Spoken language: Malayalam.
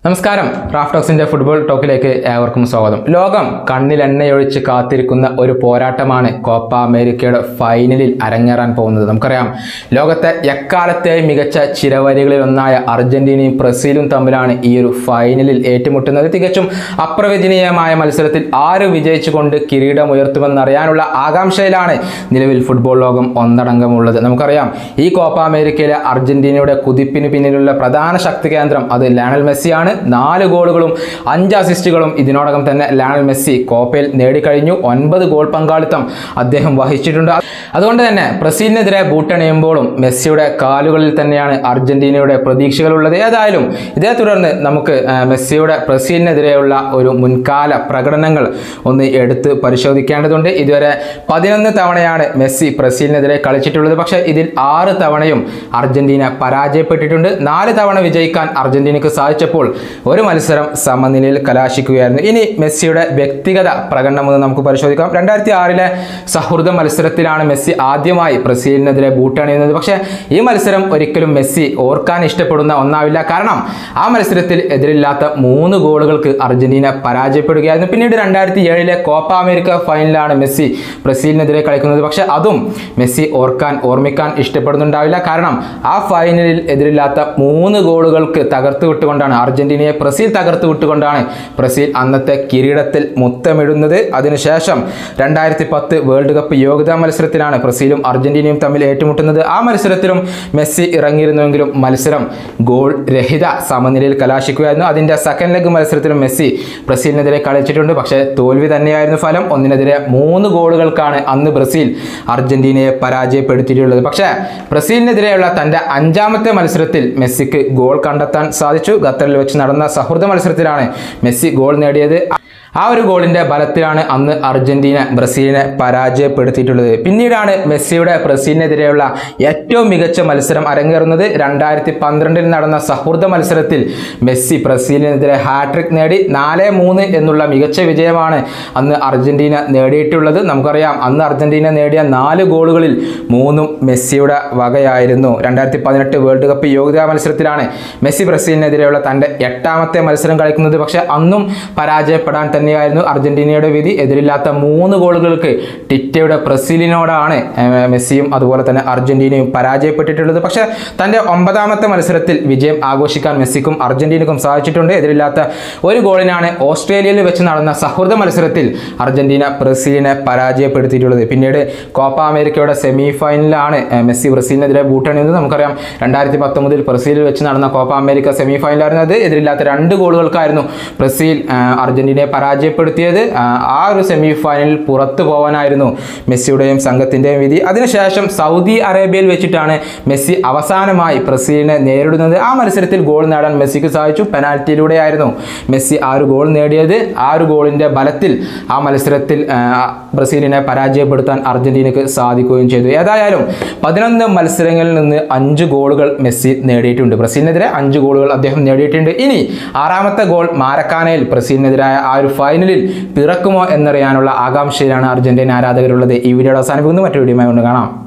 നമസ്കാരം റാഫ്റ്റോക്സിന്റെ ഫുട്ബോൾ ടോക്കിലേക്ക് ഏവർക്കും സ്വാഗതം ലോകം കണ്ണിൽ എണ്ണയൊഴിച്ച് കാത്തിരിക്കുന്ന ഒരു പോരാട്ടമാണ് കോപ്പ അമേരിക്കയുടെ ഫൈനലിൽ അരങ്ങേറാൻ പോകുന്നത് നമുക്കറിയാം ലോകത്തെ എക്കാലത്തെയും മികച്ച ചിരവരികളിൽ ഒന്നായ അർജന്റീനയും ബ്രസീലും തമ്മിലാണ് ഈ ഒരു ഫൈനലിൽ ഏറ്റുമുട്ടുന്നത് തികച്ചും അപ്രവചനീയമായ മത്സരത്തിൽ ആര് വിജയിച്ചുകൊണ്ട് കിരീടം ഉയർത്തുമെന്നറിയാനുള്ള ആകാംക്ഷയിലാണ് നിലവിൽ ഫുട്ബോൾ ലോകം ഒന്നടങ്കമുള്ളത് നമുക്കറിയാം ഈ കോപ്പ അമേരിക്കയിലെ അർജന്റീനയുടെ കുതിപ്പിന് പിന്നിലുള്ള പ്രധാന ശക്തി കേന്ദ്രം അത് ലയണൽ മെസ്സിയാണ് നാല് ഗോളുകളും അഞ്ച് അസിസ്റ്റുകളും ഇതിനോടകം തന്നെ ലയണൽ മെസ്സി കോപ്പയിൽ നേടിക്കഴിഞ്ഞു ഒൻപത് ഗോൾ പങ്കാളിത്തം അദ്ദേഹം വഹിച്ചിട്ടുണ്ട് അതുകൊണ്ട് തന്നെ ബ്രസീലിനെതിരെ ബൂട്ടണിയുമ്പോഴും മെസ്സിയുടെ കാലുകളിൽ തന്നെയാണ് അർജന്റീനയുടെ പ്രതീക്ഷകളുള്ളത് ഏതായാലും ഇതേ തുടർന്ന് നമുക്ക് ആ, മെസ്സിയുടെ ബ്രസീലിനെതിരെയുള്ള ഒരു മുൻകാല പ്രകടനങ്ങൾ ഒന്ന് എടുത്ത് പരിശോധിക്കേണ്ടതുണ്ട് ഇതുവരെ പതിനൊന്ന് തവണയാണ് മെസ്സി ബ്രസീലിനെതിരെ കളിച്ചിട്ടുള്ളത് പക്ഷേ ഇതിൽ ആറ് തവണയും അർജന്റീന പരാജയപ്പെട്ടിട്ടുണ്ട് നാല് തവണ വിജയിക്കാൻ അർജന്റീനയ്ക്ക് സാധിച്ചപ്പോൾ ഒരു മത്സരം സമനിലയിൽ കലാശിക്കുകയായിരുന്നു ഇനി മെസ്സിയുടെ വ്യക്തിഗത പ്രകടനം ഒന്ന് നമുക്ക് പരിശോധിക്കാം രണ്ടായിരത്തി ആറിലെ സൗഹൃദ മത്സരത്തിലാണ് മെസ്സി ആദ്യമായി ബ്രസീലിനെതിരെ ബൂട്ടണിയുന്നത് പക്ഷേ ഈ മത്സരം ഒരിക്കലും മെസ്സി ഓർക്കാൻ ഇഷ്ടപ്പെടുന്ന ഒന്നാവില്ല കാരണം ആ മത്സരത്തിൽ എതിരില്ലാത്ത മൂന്ന് ഗോളുകൾക്ക് അർജന്റീന പരാജയപ്പെടുകയായിരുന്നു പിന്നീട് രണ്ടായിരത്തി ഏഴിലെ കോപ്പ അമേരിക്ക ഫൈനലാണ് മെസ്സി ബ്രസീലിനെതിരെ കളിക്കുന്നത് പക്ഷേ അതും മെസ്സി ഓർക്കാൻ ഓർമ്മിക്കാൻ ഇഷ്ടപ്പെടുന്നുണ്ടാവില്ല കാരണം ആ ഫൈനലിൽ എതിരില്ലാത്ത മൂന്ന് ഗോളുകൾക്ക് തകർത്ത് വിട്ടുകൊണ്ടാണ് അർജന്റീനയെ ബ്രസീൽ തകർത്ത് വിട്ടുകൊണ്ടാണ് ബ്രസീൽ അന്നത്തെ കിരീടത്തിൽ മുത്തമിടുന്നത് അതിനുശേഷം രണ്ടായിരത്തി പത്ത് വേൾഡ് കപ്പ് യോഗ്യതാ മത്സരത്തിലാണ് ബ്രസീലും അർജന്റീനയും തമ്മിൽ ഏറ്റുമുട്ടുന്നത് ആ മത്സരത്തിലും മെസ്സി ഇറങ്ങിയിരുന്നുവെങ്കിലും മത്സരം ഗോൾ രഹിത സമനിലയിൽ കലാശിക്കുകയായിരുന്നു അതിൻ്റെ സെക്കൻഡ് ലെഗ് മത്സരത്തിലും മെസ്സി ബ്രസീലിനെതിരെ കളിച്ചിട്ടുണ്ട് പക്ഷേ തോൽവി തന്നെയായിരുന്നു ഫലം ഒന്നിനെതിരെ മൂന്ന് ഗോളുകൾക്കാണ് അന്ന് ബ്രസീൽ അർജന്റീനയെ പരാജയപ്പെടുത്തിയിട്ടുള്ളത് പക്ഷേ ബ്രസീലിനെതിരെയുള്ള തൻ്റെ അഞ്ചാമത്തെ മത്സരത്തിൽ മെസ്സിക്ക് ഗോൾ കണ്ടെത്താൻ സാധിച്ചു ഖത്തറിൽ വെച്ച് നടന്ന സൗഹൃദ മത്സരത്തിലാണ് മെസ്സി ഗോൾ നേടിയത് ആ ഒരു ഗോളിന്റെ ബലത്തിലാണ് അന്ന് അർജന്റീന ബ്രസീലിനെ പരാജയപ്പെടുത്തിയിട്ടുള്ളത് പിന്നീടാണ് മെസ്സിയുടെ ബ്രസീലിനെതിരെയുള്ള ഏറ്റവും മികച്ച മത്സരം അരങ്ങേറുന്നത് രണ്ടായിരത്തി പന്ത്രണ്ടിൽ നടന്ന സൗഹൃദ മത്സരത്തിൽ മെസ്സി ബ്രസീലിനെതിരെ ഹാട്രിക് നേടി നാല് മൂന്ന് എന്നുള്ള മികച്ച വിജയമാണ് അന്ന് അർജന്റീന നേടിയിട്ടുള്ളത് നമുക്കറിയാം അന്ന് അർജന്റീന നേടിയ നാല് ഗോളുകളിൽ മൂന്നും മെസ്സിയുടെ വകയായിരുന്നു രണ്ടായിരത്തി പതിനെട്ട് വേൾഡ് കപ്പ് യോഗ്യതാ മത്സരത്തിലാണ് മെസ്സി ബ്രസീലിനെതിരെയുള്ള തൻ്റെ എട്ടാമത്തെ മത്സരം കളിക്കുന്നത് പക്ഷേ അന്നും പരാജയപ്പെടാൻ തന്നെയായിരുന്നു അർജന്റീനയുടെ വിധി എതിരില്ലാത്ത മൂന്ന് ഗോളുകൾക്ക് ടിറ്റയുടെ ബ്രസീലിനോടാണ് ഏർ, മെസ്സിയും അതുപോലെ തന്നെ അർജന്റീനയും പരാജയപ്പെട്ടിട്ടുള്ളത് പക്ഷേ തൻ്റെ ഒമ്പതാമത്തെ മത്സരത്തിൽ വിജയം ആഘോഷിക്കാൻ മെസ്സിക്കും അർജന്റീനക്കും സാധിച്ചിട്ടുണ്ട് എതിരില്ലാത്ത ഒരു ഗോളിനാണ് ഓസ്ട്രേലിയയിൽ വെച്ച് നടന്ന സൗഹൃദ മത്സരത്തിൽ അർജന്റീന ബ്രസീലിനെ പരാജയപ്പെടുത്തിയിട്ടുള്ളത് പിന്നീട് കോപ്പ അമേരിക്കയുടെ സെമി ഫൈനലിലാണ് ഏർ, മെസ്സി ബ്രസീലിനെതിരെ ബൂട്ടണിയത് നമുക്കറിയാം രണ്ടായിരത്തി പത്തൊമ്പതിൽ ബ്രസീലിൽ വെച്ച് നടന്ന കോപ്പ അമേരിക്ക സെമി ഫൈനലായിരുന്നു അത് എതിരില്ലാത്ത രണ്ട് ഗോളുകൾക്കായിരുന്നു ബ്രസീൽ ആ, അർജന്റീനയെ പരാജയപ്പെടുത്തിയത് ആ, ആ ഒരു സെമി ഫൈനലിൽ പുറത്തു പോകാനായിരുന്നു മെസ്സിയുടെയും സംഘത്തിൻ്റെയും വിധി അതിനുശേഷം സൗദി അറേബ്യയിൽ വെച്ചിട്ടാണ് മെസ്സി അവസാനമായി ബ്രസീലിനെ നേരിടുന്നത് ആ മത്സരത്തിൽ ഗോൾ നേടാൻ മെസ്സിക്ക് സാധിച്ചു പെനാൽറ്റിയിലൂടെയായിരുന്നു മെസ്സി ആ ഒരു ഗോൾ നേടിയത് ആ ഒരു ഗോളിൻ്റെ ബലത്തിൽ ആ മത്സരത്തിൽ ആ, ബ്രസീലിനെ പരാജയപ്പെടുത്താൻ അർജന്റീനയ്ക്ക് സാധിക്കുകയും ചെയ്തു ഏതായാലും പതിനൊന്ന് മത്സരങ്ങളിൽ നിന്ന് അഞ്ച് ഗോളുകൾ മെസ്സി നേടിയിട്ടുണ്ട് ബ്രസീലിനെതിരെ അഞ്ച് ഗോളുകൾ അദ്ദേഹം നേടിയിട്ടുണ്ട് ഇനി ആറാമത്തെ ഗോൾ മാരക്കാനയിൽ ബ്രസീലിനെതിരായ ആ ഒരു ഫൈനലിൽ പിറക്കുമോ എന്നറിയാനുള്ള ആകാംക്ഷയിലാണ് അർജന്റീന ആരാധകരുള്ളത് ഈ വീഡിയോ അവസാനിപ്പിക്കുന്നു മറ്റൊരു വീഡിയോയുമായി കൊണ്ട് കാണാം